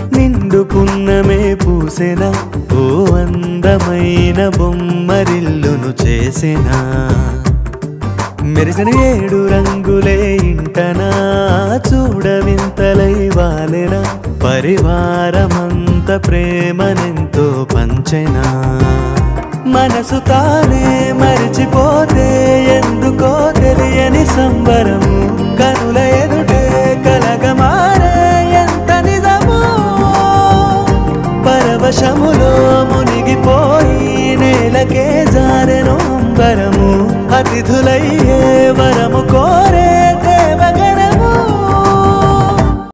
నిండు పున్నమే పూసెన ఓ అందమైన బొమ్మరిల్లును చేసెనా మెరిసిన ఏడు రంగులే ఇంటనా చూడవింతలై వాలెన పరివారమంత ప్రేమనెంతో పంచెనా మనసు తానే మరిచిపోతే ఎందుకో తెలియని సంబరము కనుల ఎదుటే కలగమారే ఎంత నిజమో పరవశములో మునిగిపోయి నేలకే జారెను అంబరము అతిథులయ్యే వరము కోరే